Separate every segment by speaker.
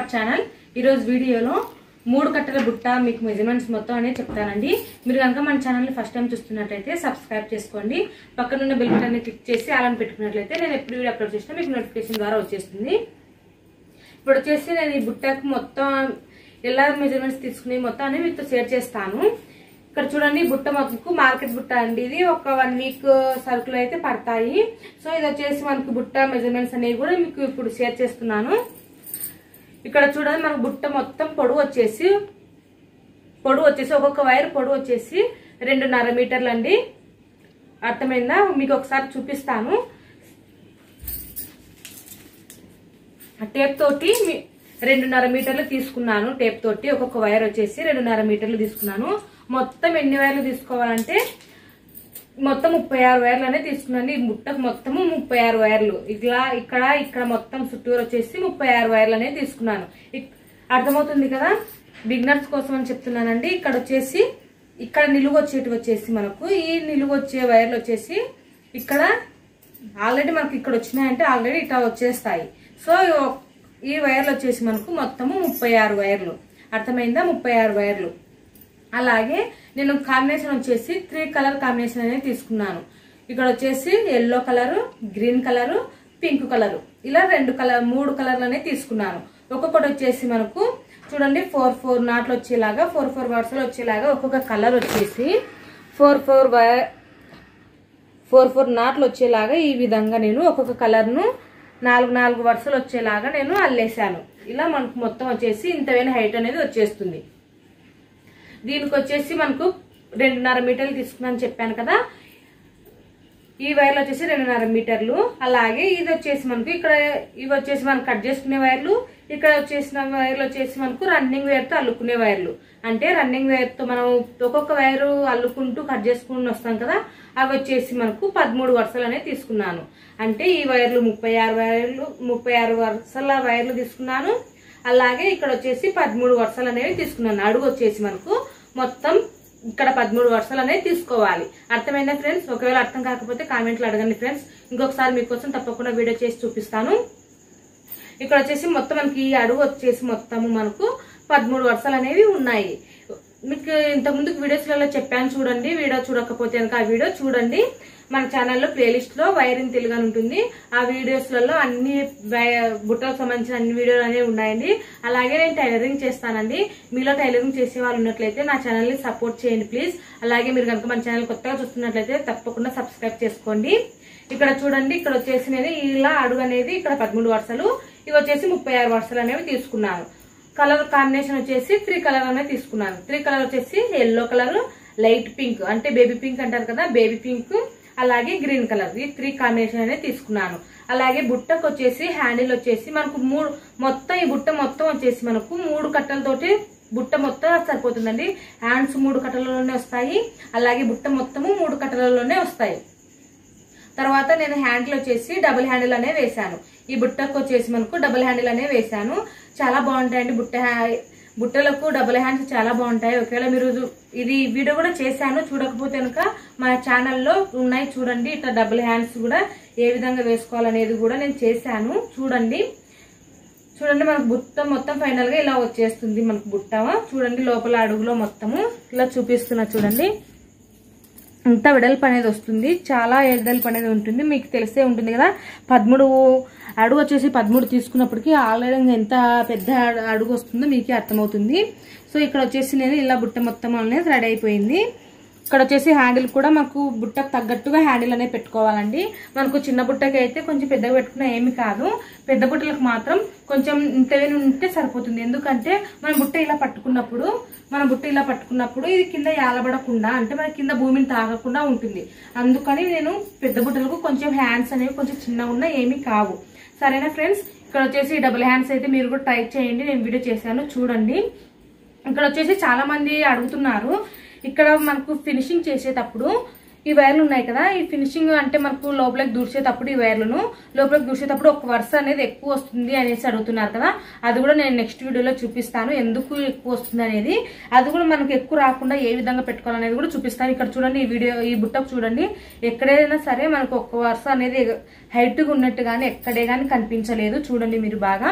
Speaker 1: channel ఈరోజు వీడియోలో మూడు కట్టల బుట్ట మీకు మెజర్మెంట్స్ మొత్తం అనేది చెప్తానండి మీరు కనుక మన ఛానల్ని ఫస్ట్ టైం చూస్తున్నట్లయితే సబ్స్క్రైబ్ చేసుకోండి పక్కనున్న బెల్ బటన్ని క్లిక్ చేసి అలా పెట్టుకున్నట్లయితే నేను ఎప్పుడు వీడియో అప్లోడ్ చేసినా మీకు నోటిఫికేషన్ ద్వారా వచ్చేస్తుంది ఇప్పుడు వచ్చేసి నేను ఈ బుట్టకు మొత్తం ఎలా మెజర్మెంట్స్ తీసుకుని మొత్తం అనేది మీతో షేర్ చేస్తాను ఇక్కడ చూడండి ఈ బుట్ట మొత్తకు మార్కెట్ బుట్ట అండి ఇది ఒక వన్ వీక్ సరుకులు అయితే పడతాయి సో ఇది వచ్చేసి మనకు బుట్ట మెజర్మెంట్స్ అనేవి కూడా మీకు ఇప్పుడు షేర్ చేస్తున్నాను ఇక్కడ చూడండి మనకు బుట్ట మొత్తం పొడవు వచ్చేసి పొడవు వచ్చేసి ఒక్కొక్క వైర్ పొడవు వచ్చేసి రెండున్నర మీటర్లు అండి అర్థమైందా మీకు ఒకసారి చూపిస్తాను ఆ టేప్ తోటి మీ- రెండున్నర మీటర్లు తీసుకున్నాను టేప్ తోటి ఒక్కొక్క వైర్ వచ్చేసి రెండున్నర మీటర్లు తీసుకున్నాను మొత్తం ఎన్ని వైర్లు తీసుకోవాలంటే మొత్తం ముప్పై ఆరు వైర్లు అనేది తీసుకున్నాను ఈ ముట్టకు మొత్తము ముప్పై ఆరు వైర్లు ఇట్లా ఇక్కడ ఇక్కడ మొత్తం చుట్టూరు వచ్చేసి ముప్పై ఆరు వైర్లు అనేది తీసుకున్నాను ఇక్- అర్థమవుతుంది కదా బిగినర్స్ కోసం అని చెప్తున్నానండి ఇక్కడ వచ్చేసి ఇక్కడ నిలువ వచ్చేటి వచ్చేసి మనకు ఈ నిలువ వచ్చే వైర్లు వచ్చేసి ఇక్కడ ఆల్రెడీ మనకి ఇక్కడ వచ్చినాయంటే ఆల్రెడీ ఇట్లా వచ్చేస్తాయి సో ఈ వైర్లు వచ్చేసి మనకు మొత్తము ముప్పై ఆరు వైర్లు అర్థమైందా ముప్పై ఆరు వైర్లు అలాగే నేను కాంబినేషన్ వచ్చేసి త్రీ కలర్ కాంబినేషన్ అనేది తీసుకున్నాను ఇక్కడ వచ్చేసి yellow colour green colour pink colour ఇలా రెండు కలర్ మూడు కలర్లు అనేది తీసుకున్నాను ఒక్కొక్కటి వచ్చేసి మనకు చూడండి ఫోర్ ఫోర్ నాట్లు వచ్చేలాగా ఫోర్ ఫోర్ వర్సలు వచ్చేలాగా ఒక్కొక్క కలర్ వచ్చేసి ఫోర్ ఫోర్ ఫోర్ ఫోర్ నాట్లు వచ్చేలాగా ఈ విధంగా నేను ఒక్కొక్క కలర్ను నాలుగు నాలుగు వరుసలు వచ్చేలాగా నేను అల్లేసాను ఇలా మనకు మొత్తం వచ్చేసి ఇంతవైన హైట్ అనేది వచ్చేస్తుంది దీనికి వచ్చేసి మనకు రెండున్నర మీటర్లు తీసుకున్నాను చెప్పాను కదా ఈ వైర్లు వచ్చేసి రెండున్నర మీటర్లు అలాగే ఇది వచ్చేసి మనకు ఇక్కడ ఇవి వచ్చేసి మనం కట్ చేసుకునే వైర్లు ఇక్కడ వచ్చేసిన వైర్లు వచ్చేసి మనకు రన్నింగ్ వైర్తో అల్లుకునే వైర్లు అంటే రన్నింగ్ వైర్తో మనం ఒక్కొక్క వైరు అల్లుకుంటూ కట్ చేసుకుని వస్తాం కదా అవి వచ్చేసి మనకు పదమూడు వరుసలు అనేది తీసుకున్నాను అంటే ఈ వైర్లు ముప్పై ఆరు వైర్లు ముప్పై ఆరు వరుసల వైర్లు తీసుకున్నాను అలాగే ఇక్కడ వచ్చేసి పదమూడు వరుసలు అనేవి తీసుకున్నాను అడుగు వచ్చేసి మనకు మొత్తం ఇక్కడ పదమూడు వరుసలు అనేది తీసుకోవాలి అర్థమైందా ఫ్రెండ్స్ ఒకవేళ అర్థం కాకపోతే కామెంట్లు అడగండి ఫ్రెండ్స్ ఇంకొకసారి మీకోసం తప్పకుండా వీడియో చేసి చూపిస్తాను ఇక్కడ వచ్చేసి మొత్తం మనకి ఈ అడుగు వచ్చేసి మొత్తము మనకు పదమూడు వరుసలు అనేవి ఉన్నాయి మీకు ఇంతకుముందు వీడియోస్లలో చెప్పాను చూడండి వీడియో చూడకపోతే కనుక ఆ వీడియో చూడండి మన ఛానల్లో ప్లేలిస్ట్ లో వైరింగ్ తెలుగు అని ఉంటుంది ఆ వీడియోస్లలో అన్ని వై- బుట్టలకు సంబంధించిన అన్ని వీడియోలు అనేవి ఉన్నాయండి అలాగే నేను టైలరింగ్ చేస్తానండి మీలో టైలరింగ్ చేసే వాళ్ళు ఉన్నట్లయితే నా ఛానల్ని సపోర్ట్ చేయండి ప్లీజ్ అలాగే మీరు కనుక మన ఛానల్ కొత్తగా చూస్తున్నట్లయితే తప్పకుండా సబ్స్క్రైబ్ చేసుకోండి ఇక్కడ చూడండి ఇక్కడ వచ్చేసి నేను ఇలా అడుగు అనేది ఇక్కడ పదమూడు వరుసలు ఇవి వచ్చేసి ముప్పై ఆరు వరుసలు అనేవి తీసుకున్నాను కలర్ కాంబినేషన్ వచ్చేసి త్రీ కలర్ అనేది తీసుకున్నాను త్రీ కలర్ వచ్చేసి ఎల్లో కలర్ లైట్ పింక్ అంటే బేబీ పింక్ అంటారు కదా బేబీ పింక్ అలాగే గ్రీన్ కలర్ ఈ త్రీ కాంబినేషన్ అనేది తీసుకున్నాను అలాగే బుట్టకు వచ్చేసి హ్యాండిల్ వచ్చేసి మనకు మూడు మొత్తం ఈ బుట్ట మొత్తం వచ్చేసి మనకు మూడు కట్టలతోటి బుట్ట మొత్తం సరిపోతుందండి హ్యాండ్స్ మూడు కట్టలలోనే వస్తాయి అలాగే బుట్ట మొత్తము మూడు కట్టలలోనే వస్తాయి తర్వాత నేను హ్యాండిల్ వచ్చేసి డబుల్ హ్యాండిల్ అనే వేశాను ఈ బుట్టకు వచ్చేసి మనకు డబుల్ హ్యాండిల్ అనే వేశాను చాలా బాగుంటాయండి బుట్ట హ్యా- బుట్టలకు డబుల్ హ్యాండ్స్ చాలా బాగుంటాయి ఒకవేళ మీరు ఇది వీడియో కూడా చేశాను చూడకపోతే కనుక మన ఛానల్లో ఉన్నాయి చూడండి ఇట్లా డబుల్ హ్యాండ్స్ కూడా ఏ విధంగా వేసుకోవాలనేది కూడా నేను చేశాను చూడండి చూడండి మనకు బుట్ట మొత్తం ఫైనల్ గా ఇలా వచ్చేస్తుంది మనకు బుట్ట చూడండి లోపల అడుగులో మొత్తము ఇలా చూపిస్తున్నా చూడండి ఇంత వెడల్పు అనేది వస్తుంది చాలా వెడల్పు అనేది ఉంటుంది మీకు తెలిసే ఉంటుంది కదా పదమూడు అడుగు వచ్చేసి పదమూడు తీసుకున్నప్పటికీ ఆల్రెడీ ఎంత పెద్ద అడుగు వస్తుందో మీకే అర్థమవుతుంది సో ఇక్కడ వచ్చేసి నేను ఇలా బుట్ట మొత్తం అనేది రెడీ అయిపోయింది ఇక్కడ వచ్చేసి హ్యాండిల్ కూడా మాకు బుట్టకు తగ్గట్టుగా హ్యాండిల్ అనేది పెట్టుకోవాలండి మనకు చిన్న బుట్టకి అయితే కొంచెం పెద్దగా పెట్టుకున్నా ఏమి కాదు పెద్ద బుట్టలకు మాత్రం కొంచెం ఇంతవే ఉంటే సరిపోతుంది ఎందుకంటే మనం బుట్ట ఇలా పట్టుకున్నప్పుడు మన బుట్ట ఇలా పట్టుకున్నప్పుడు ఇది కింద యాలబడకుండా అంటే మన కింద భూమిని తాగకుండా ఉంటుంది అందుకని నేను పెద్ద బుట్టలకు కొంచెం హ్యాండ్స్ అనేవి కొంచెం చిన్నగా ఉన్నా ఏమీ కావు సరేనా ఫ్రెండ్స్ ఇక్కడ వచ్చేసి డబుల్ హ్యాండ్స్ అయితే మీరు కూడా ట్రై చేయండి నేను వీడియో చేశాను చూడండి ఇక్కడ వచ్చేసి చాలా మంది అడుగుతున్నారు ఇక్కడ మనకు ఫినిషింగ్ చేసేటప్పుడు ఈ వైర్లు ఉన్నాయి కదా ఈ ఫినిషింగ్ అంటే మనకు లోపలికి దూర్చేటప్పుడు ఈ వైర్లను లోపలికి దూర్చేటప్పుడు ఒక వరుస అనేది ఎక్కువ వస్తుంది అనేసి అడుగుతున్నారు కదా అది కూడా నేను నెక్స్ట్ వీడియోలో చూపిస్తాను ఎందుకు ఎక్కువ వస్తుంది అనేది అది కూడా మనకు ఎక్కువ రాకుండా ఏ విధంగా పెట్టుకోవాలనేది కూడా చూపిస్తాను ఇక్కడ చూడండి ఈ వీడియో ఈ బుట్టకు చూడండి ఎక్కడైనా సరే మనకు ఒక్క వరుస అనేది హైట్గా ఉన్నట్టు కానీ ఎక్కడే కానీ కనిపించలేదు చూడండి మీరు బాగా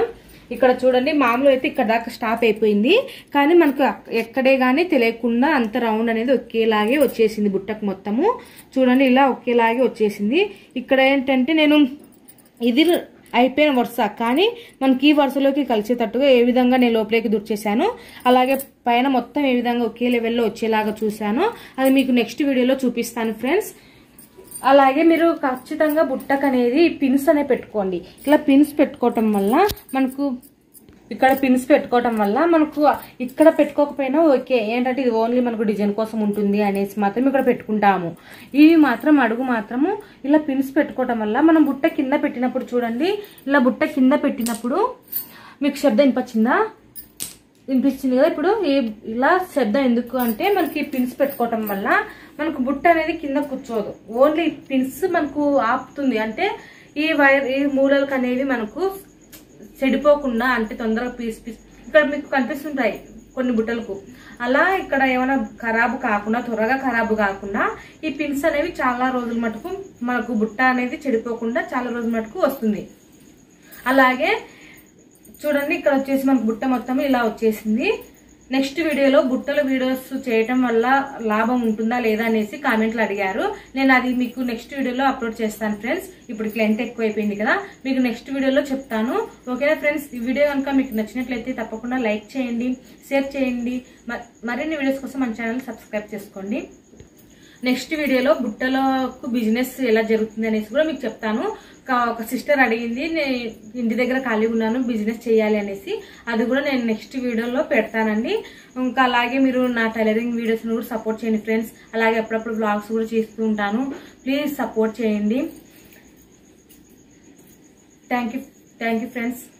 Speaker 1: ఇక్కడ చూడండి మామూలు అయితే ఇక్కడ దాకా స్టాప్ అయిపోయింది కానీ మనకు అక్- ఎక్కడే కానీ తెలియకుండా అంత రౌండ్ అనేది ఒకేలాగే వచ్చేసింది బుట్టకు మొత్తము చూడండి ఇలా ఒకేలాగే వచ్చేసింది ఇక్కడ ఏంటంటే నేను ఇది అయిపోయిన వరుస కానీ మనకి ఈ వరుసలోకి కలిసేటట్టుగా ఏ విధంగా నేను లోపలికి దుర్చేశాను అలాగే పైన మొత్తం ఏ విధంగా ఒకే లెవెల్లో వచ్చేలాగా చూశాను అది మీకు నెక్స్ట్ వీడియోలో చూపిస్తాను ఫ్రెండ్స్ అలాగే మీరు ఖచ్చితంగా బుట్టకు అనేది పిన్స్ అనే పెట్టుకోండి ఇలా పిన్స్ పెట్టుకోవటం వల్ల మనకు ఇక్కడ పిన్స్ పెట్టుకోవటం వల్ల మనకు ఇక్కడ పెట్టుకోకపోయినా ఓకే ఏంటంటే ఇది ఓన్లీ మనకు డిజైన్ కోసం ఉంటుంది అనేసి మాత్రం ఇక్కడ పెట్టుకుంటాము ఇవి మాత్రం అడుగు మాత్రము ఇలా పిన్స్ పెట్టుకోవటం వల్ల మనం బుట్ట కింద పెట్టినప్పుడు చూడండి ఇలా బుట్ట కింద పెట్టినప్పుడు మీకు శబ్దం వినిపించిందా వినిపించింది కదా ఇప్పుడు ఈ ఇలా శబ్దం ఎందుకు అంటే మనకి పిన్స్ పెట్టుకోవటం వల్ల మనకు బుట్ట అనేది కింద కూర్చోదు ఓన్లీ పిన్స్ మనకు ఆపుతుంది అంటే ఈ వైర్ ఈ మూలలకు అనేవి మనకు చెడిపోకుండా అంటే తొందరగా పీస్ పీస్ ఇక్కడ మీకు కనిపిస్తుంటాయి కొన్ని బుట్టలకు అలా ఇక్కడ ఏమైనా ఖరాబు కాకుండా త్వరగా ఖరాబు కాకుండా ఈ పిన్స్ అనేవి చాలా రోజుల మటుకు మనకు బుట్ట అనేది చెడిపోకుండా చాలా రోజుల మటుకు వస్తుంది అలాగే చూడండి ఇక్కడ వచ్చేసి మనకు బుట్ట మొత్తం ఇలా వచ్చేసింది నెక్స్ట్ వీడియోలో బుట్టల వీడియోస్ చేయటం వల్ల లాభం ఉంటుందా లేదా అనేసి కామెంట్లు అడిగారు నేను అది మీకు నెక్స్ట్ వీడియోలో అప్లోడ్ చేస్తాను ఫ్రెండ్స్ ఇప్పుడు లెంత్ ఎక్కువైపోయింది కదా మీకు నెక్స్ట్ వీడియోలో చెప్తాను ఓకేనా ఫ్రెండ్స్ ఈ వీడియో కనుక మీకు నచ్చినట్లయితే తప్పకుండా లైక్ చేయండి షేర్ చేయండి మ- మరిన్ని వీడియోస్ కోసం మన ఛానల్ సబ్స్క్రైబ్ చేసుకోండి నెక్స్ట్ వీడియోలో బుట్టలకు బిజినెస్ ఎలా జరుగుతుంది అనేసి కూడా మీకు చెప్తాను కా- ఒక సిస్టర్ అడిగింది నేను ఇంటి దగ్గర ఖాళీ ఉన్నాను బిజినెస్ చేయాలి అనేసి అది కూడా నేను నెక్స్ట్ వీడియోలో పెడతానండి ఇంకా అలాగే మీరు నా టైలరింగ్ వీడియోస్ని కూడా సపోర్ట్ చేయండి ఫ్రెండ్స్ అలాగే అప్పుడప్పుడు బ్లాగ్స్ కూడా చేస్తూ ఉంటాను ప్లీజ్ సపోర్ట్ చేయండి thank you thank you friends